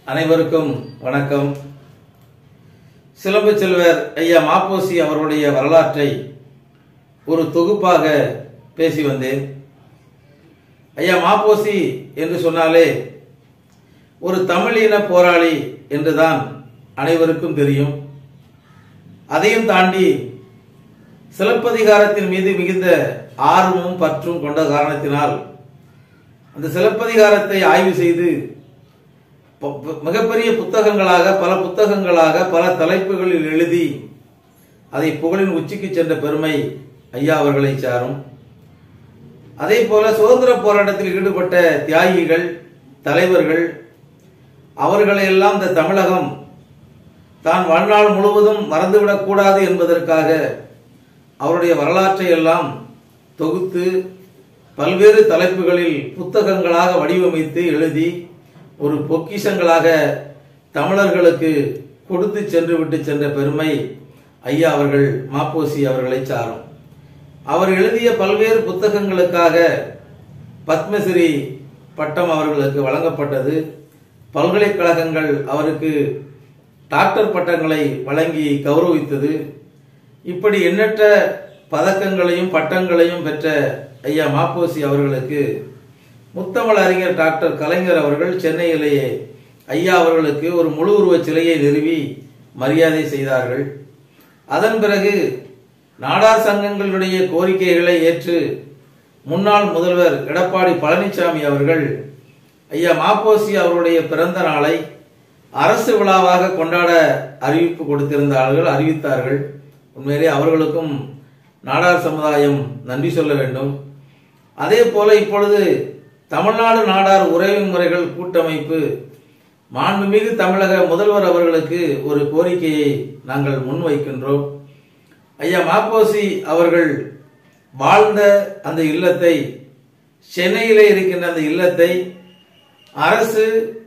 அனைவருக்கும் வணக்கம் சிலம்பு செல்வர் ஐயா மாப்போசி அவர்களுடைய வரலாற்றை ஒரு தொகுப்பாக பேசி வந்தேன் ஐயா மாப்போசி என்று சொன்னாலே ஒரு தமிழின போராளி என்றுதான் அனைவருக்கும் தெரியும் அதையும் தாண்டி சிலப்பதிகாரத்தின் மீது மிகுந்த ஆர்வமும் பற்றும் கொண்ட காரணத்தினால் அந்த சிலப்பதிகாரத்தை ஆய்வு செய்து ப- ப- மிகப்பெரிய புத்தகங்களாக பல புத்தகங்களாக பல தலைப்புகளில் எழுதி அதை புகழின் உச்சிக்கு சென்ற பெருமை ஐயா அவர்களை சாரும் அதே போல சுதந்திர போராட்டத்தில் ஈடுபட்ட தியாகிகள் தலைவர்கள் அவர்களை எல்லாம் இந்த தமிழகம் தான் வாழ்நாள் முழுவதும் மறந்துவிடக் கூடாது என்பதற்காக அவருடைய வரலாற்றை எல்லாம் தொகுத்து பல்வேறு தலைப்புகளில் புத்தகங்களாக வடிவமைத்து எழுதி ஒரு பொக்கிஷங்களாக தமிழர்களுக்கு கொடுத்து சென்று விட்டு சென்ற பெருமை ஐயா அவர்கள் மாப்போசி அவர்களை சாரும் அவர் எழுதிய பல்வேறு புத்தகங்களுக்காக பத்மஸ்ரீ பட்டம் அவர்களுக்கு வழங்கப்பட்டது பல்கலைக்கழகங்கள் அவருக்கு டாக்டர் பட்டங்களை வழங்கி கௌரவித்தது இப்படி எண்ணற்ற பதக்கங்களையும் பட்டங்களையும் பெற்ற ஐயா மாப்போசி அவர்களுக்கு முத்தமிழ் அறிஞர் டாக்டர் கலைஞர் அவர்கள் சென்னையிலேயே ஐயா அவர்களுக்கு ஒரு முழு உருவச் சிலையை நிறுவி மரியாதை செய்தார்கள் அதன் பிறகு நாடார் சங்கங்களுடைய கோரிக்கைகளை ஏற்று முன்னாள் முதல்வர் எடப்பாடி பழனிசாமி அவர்கள் ஐயா மாப்போசி அவருடைய பிறந்த நாளை அரசு விழாவாக கொண்டாட அறிவிப்பு கொடுத்திருந்தார்கள் அறிவித்தார்கள் உண்மையிலே அவர்களுக்கும் நாடார் சமுதாயம் நன்றி சொல்ல வேண்டும் அதே போல இப்பொழுது தமிழ்நாடு நாடார் உறவு முறைகள் கூட்டமைப்பு மாண்புமிகு தமிழக முதல்வர் அவர்களுக்கு ஒரு கோரிக்கையை நாங்கள் முன்வைக்கின்றோம் ஐயா மாப்போசி அவர்கள் வாழ்ந்த அந்த இல்லத்தை சென்னையிலே இருக்கின்ற அந்த இல்லத்தை அரசு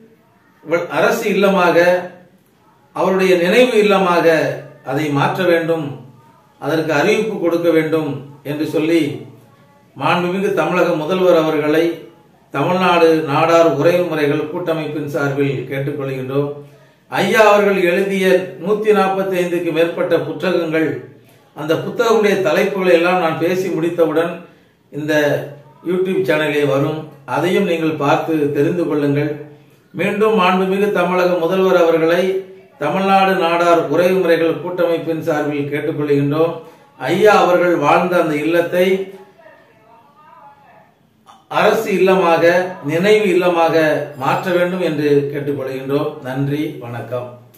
அரசு இல்லமாக அவருடைய நினைவு இல்லமாக அதை மாற்ற வேண்டும் அதற்கு அறிவிப்பு கொடுக்க வேண்டும் என்று சொல்லி மாண்புமிகு தமிழக முதல்வர் அவர்களை தமிழ்நாடு நாடார் உறவு முறைகள் கூட்டமைப்பின் சார்பில் கேட்டுக்கொள்கின்றோம் ஐயா அவர்கள் எழுதிய நூத்தி நாற்பத்தி ஐந்துக்கு மேற்பட்ட புத்தகங்கள் அந்த புத்தகங்களுடைய தலைப்புகளை எல்லாம் நான் பேசி முடித்தவுடன் இந்த யூடியூப் சேனலிலே வரும் அதையும் நீங்கள் பார்த்து தெரிந்து கொள்ளுங்கள் மீண்டும் மாண்புமிகு தமிழக முதல்வர் அவர்களை தமிழ்நாடு நாடார் உறவு முறைகள் கூட்டமைப்பின் சார்பில் கேட்டுக்கொள்கின்றோம் ஐயா அவர்கள் வாழ்ந்த அந்த இல்லத்தை அரசு இல்லமாக நினைவு இல்லமாக மாற்ற வேண்டும் என்று கேட்டுக்கொள்கின்றோம் நன்றி வணக்கம்